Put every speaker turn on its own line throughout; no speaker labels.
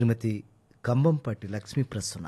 శ్రీమతి కంబంపాటి లక్ష్మీ ప్రసన్న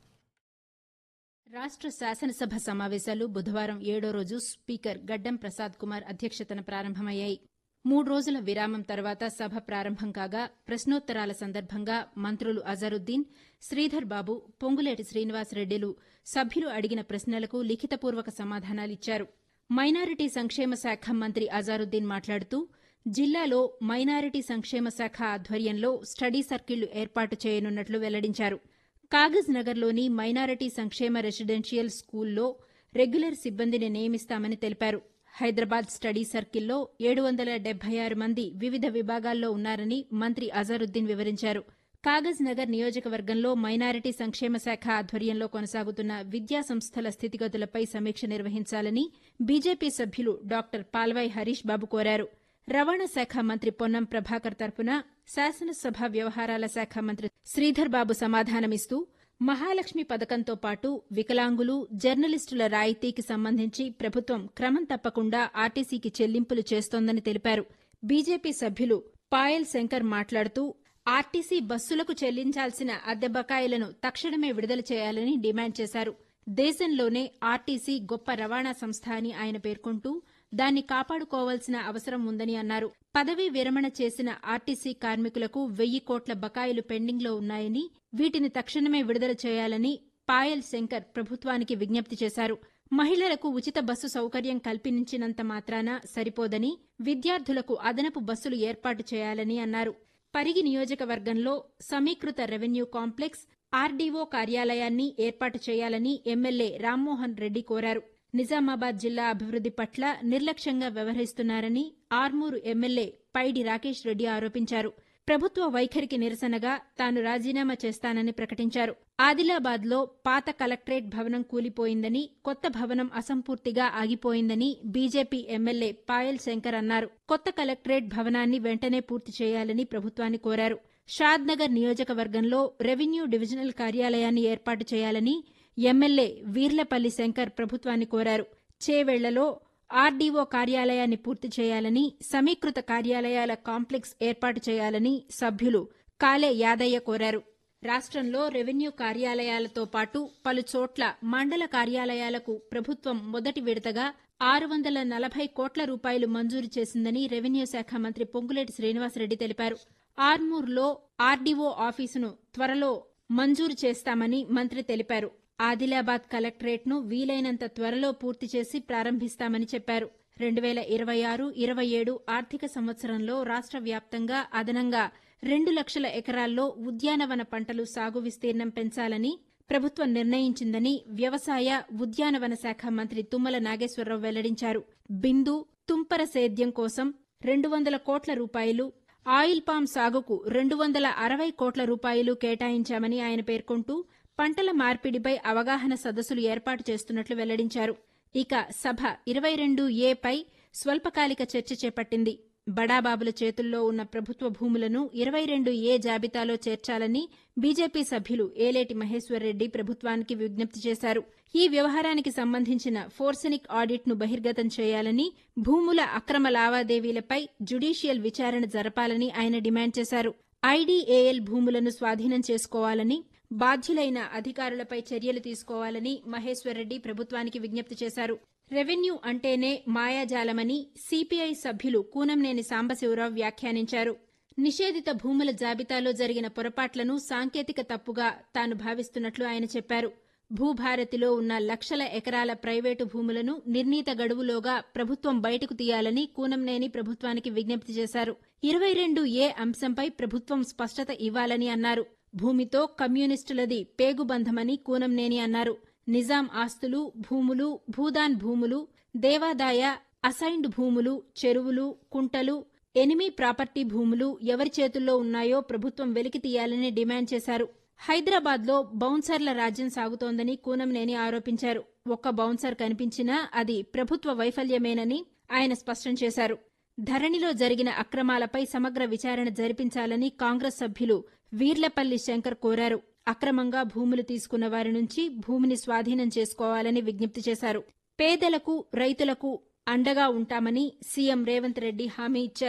రాష్ట్ర శాసనసభ సమావేశాలు బుధవారం ఏడో రోజు స్పీకర్ గడ్డం ప్రసాద్ కుమార్ అధ్యక్షతన ప్రారంభమయ్యాయి మూడు రోజుల విరామం తర్వాత సభ ప్రారంభం కాగా ప్రశ్నోత్తరాల సందర్భంగా మంత్రులు అజరుద్దీన్ శ్రీధర్ బాబు పొంగులేటి శ్రీనివాసరెడ్డిలు సభ్యులు అడిగిన ప్రశ్నలకు లిఖితపూర్వక సమాధానాలిచ్చారు మైనారిటీ సంక్షేమ శాఖ మంత్రి అజారుద్దీన్ మాట్లాడుతూ జిల్లాలో మైనారిటీ సంక్షేమ శాఖ ఆధ్వర్యంలో స్టడీ సర్కిళ్లు ఏర్పాటు చేయనున్నట్లు వెల్లడించారు కాగజ్ నగర్లోని మైనారిటీ సంక్షేమ రెసిడెన్షియల్ స్కూల్లో రెగ్యులర్ సిబ్బందిని నియమిస్తామని తెలిపారు హైదరాబాద్ స్టడీ సర్కిల్లో ఏడు వందల డెబ్బై ఆరు మంది వివిధ విభాగాల్లో ఉన్నారని మంత్రి అజారుద్దీన్ వివరించారు కాగజ్ నగర్ నియోజకవర్గంలో మైనారిటీ సంక్షేమ శాఖ ఆధ్వర్యంలో కొనసాగుతున్న విద్యా సంస్థల స్థితిగతులపై సమీక్ష నిర్వహించాలని బీజేపీ సభ్యులు డాక్టర్ పాల్వాయ్ హరీష్ బాబు కోరారు రవాణా శాఖ మంత్రి పొన్నం ప్రభాకర్ తరపున శాసనసభ వ్యవహారాల శాఖ మంత్రి శ్రీధర్ బాబు సమాధానమిస్తూ మహాలక్ష్మి పథకంతో పాటు వికలాంగులు జర్నలిస్టుల రాయితీకి సంబంధించి ప్రభుత్వం క్రమం తప్పకుండా ఆర్టీసీకి చెల్లింపులు చేస్తోందని తెలిపారు బీజేపీ సభ్యులు పాయల్ శంకర్ మాట్లాడుతూ ఆర్టీసీ బస్సులకు చెల్లించాల్సిన అద్దె బకాయిలను తక్షణమే విడుదల చేయాలని డిమాండ్ చేశారు దేశంలోనే ఆర్టీసీ గొప్ప రవాణా సంస్థ అని ఆయన పేర్కొంటూ దాన్ని కాపాడుకోవాల్సిన అవసరం ఉందని అన్నారు పదవీ విరమణ చేసిన ఆర్టీసీ కార్మికులకు వెయ్యి కోట్ల బకాయిలు పెండింగ్లో ఉన్నాయని వీటిని తక్షణమే విడుదల చేయాలని పాయల్ శంకర్ ప్రభుత్వానికి విజ్ఞప్తి చేశారు మహిళలకు ఉచిత బస్సు సౌకర్యం కల్పించినంత మాత్రాన సరిపోదని విద్యార్థులకు అదనపు బస్సులు ఏర్పాటు చేయాలని అన్నారు పరిగి నియోజకవర్గంలో సమీకృత రెవెన్యూ కాంప్లెక్స్ ఆర్డీఓ కార్యాలయాన్ని ఏర్పాటు చేయాలని ఎమ్మెల్యే రామ్మోహన్ రెడ్డి కోరారు నిజామాబాద్ జిల్లా అభివృద్ది పట్ల నిర్లక్ష్యంగా వ్యవహరిస్తున్నారని ఆర్మూరు ఎమ్మెల్యే పైడి రాకేష్ రెడ్డి ఆరోపించారు ప్రభుత్వ వైఖరికి నిరసనగా తాను రాజీనామా చేస్తానని ప్రకటించారు ఆదిలాబాద్లో పాత కలెక్టరేట్ భవనం కూలిపోయిందని కొత్త భవనం అసంపూర్తిగా ఆగిపోయిందని బీజేపీ ఎమ్మెల్యే పాయల్ శంకర్ అన్నారు కొత్త కలెక్టరేట్ భవనాన్ని వెంటనే పూర్తి చేయాలని ప్రభుత్వాన్ని కోరారు షాద్నగర్ నియోజకవర్గంలో రెవెన్యూ డివిజనల్ కార్యాలయాన్ని ఏర్పాటు చేయాలని ఎమ్మెల్యే వీర్లపల్లి శంకర్ ప్రభుత్వాన్ని కోరారు చేవెళ్లలో ఆర్డీఓ కార్యాలయాన్ని పూర్తి చేయాలని సమీకృత కార్యాలయాల కాంప్లెక్స్ ఏర్పాటు చేయాలని సభ్యులు కాలే యాదయ్య కోరారు రాష్ట్రంలో రెవెన్యూ కార్యాలయాలతో పాటు పలు చోట్ల మండల కార్యాలయాలకు ప్రభుత్వం మొదటి విడతగా ఆరు వందల నలభై కోట్ల రూపాయలు మంజూరు చేసిందని రెవెన్యూ శాఖ మంత్రి పొంగులేటి శ్రీనివాసరెడ్డి తెలిపారు ఆర్మూర్లో ఆర్డీఓ ఆఫీసును త్వరలో మంజూరు చేస్తామని మంత్రి తెలిపారు ఆదిలాబాద్ కలెక్టరేట్ను వీలైనంత త్వరలో పూర్తి చేసి ప్రారంభిస్తామని చెప్పారు రెండు వేల ఇరవై ఆరు ఇరవై ఏడు ఆర్థిక సంవత్సరంలో రాష్ట్ర వ్యాప్తంగా అదనంగా రెండు లక్షల ఎకరాల్లో ఉద్యానవన పంటలు సాగు విస్తీర్ణం పెంచాలని ప్రభుత్వం నిర్ణయించిందని వ్యవసాయ ఉద్యానవన శాఖ మంత్రి తుమ్మల నాగేశ్వరరావు వెల్లడించారు బిందు తుంపర సేద్యం కోసం రెండు వందల కోట్ల రూపాయలు ఆయిల్ పామ్ సాగుకు రెండు వందల అరవై కోట్ల రూపాయలు కేటాయించామని ఆయన పేర్కొంటూ పంటల మార్పిడిపై అవగాహన సదస్సులు ఏర్పాటు చేస్తున్నట్లు వెల్లడించారు ఇక సభ ఇరవై రెండు ఏపై స్వల్పకాలిక చర్చ చేపట్టింది బడాబాబుల చేతుల్లో ఉన్న ప్రభుత్వ భూములను ఇరవై రెండు ఏ జాబితాలో చేర్చాలని బీజేపీ సభ్యులు ఏలేటి మహేశ్వర్రెడ్డి ప్రభుత్వానికి విజ్ఞప్తి చేశారు ఈ వ్యవహారానికి సంబంధించిన ఫోర్సెనిక్ ఆడిట్ను బహిర్గతం చేయాలని భూముల అక్రమ లావాదేవీలపై జ్యుడీషియల్ విచారణ జరపాలని ఆయన డిమాండ్ చేశారు ఐడీఏఎల్ భూములను స్వాధీనం చేసుకోవాలని బాధ్యులైన అధికారులపై చర్యలు తీసుకోవాలని మహేశ్వర్రెడ్డి ప్రభుత్వానికి విజ్ఞప్తి చేశారు రెవెన్యూ అంటేనే మాయాజాలమని సిపిఐ సభ్యులు కూనంనేని సాంబశివరావు వ్యాఖ్యానించారు నిషేధిత భూముల జాబితాలో జరిగిన పొరపాట్లను సాంకేతిక తప్పుగా తాను భావిస్తున్నట్లు ఆయన చెప్పారు భూభారతిలో ఉన్న లక్షల ఎకరాల ప్రైవేటు భూములను నిర్ణీత గడువులోగా ప్రభుత్వం బయటకు తీయాలని కూనంనేని ప్రభుత్వానికి విజ్ఞప్తి చేశారు ఇరవై రెండు ఏ అంశంపై ప్రభుత్వం స్పష్టత ఇవ్వాలని అన్నారు భూమితో కమ్యూనిస్టులది పేగుబంధమని కూనంనేని అన్నారు నిజాం ఆస్తులు భూములు భూదాన్ భూములు దేవాదాయ అసైన్డ్ భూములు చెరువులు కుంటలు ఎనిమీ ప్రాపర్టీ భూములు ఎవరి చేతుల్లో ఉన్నాయో ప్రభుత్వం వెలికి తీయాలని డిమాండ్ చేశారు హైదరాబాద్లో బౌన్సర్ల రాజ్యం సాగుతోందని కూనంనేని ఆరోపించారు ఒక్క బౌన్సర్ కనిపించినా అది ప్రభుత్వ వైఫల్యమేనని ఆయన స్పష్టం చేశారు ధరణిలో జరిగిన అక్రమాలపై సమగ్ర విచారణ జరిపించాలని కాంగ్రెస్ సభ్యులు వీర్లపల్లి శంకర్ కోరారు అక్రమంగా భూములు తీసుకున్న వారి నుంచి భూమిని స్వాధీనం చేసుకోవాలని విజ్ఞప్తి చేశారు పేదలకు రైతులకు అండగా ఉంటామని సీఎం రేవంత్ రెడ్డి హామీ ఇచ్చారు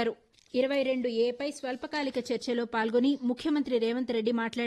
ఇరవై రెండు ఏపై స్వల్పకాలిక చర్చలో పాల్గొని ముఖ్యమంత్రి రేవంత్ రెడ్డి మాట్లాడారు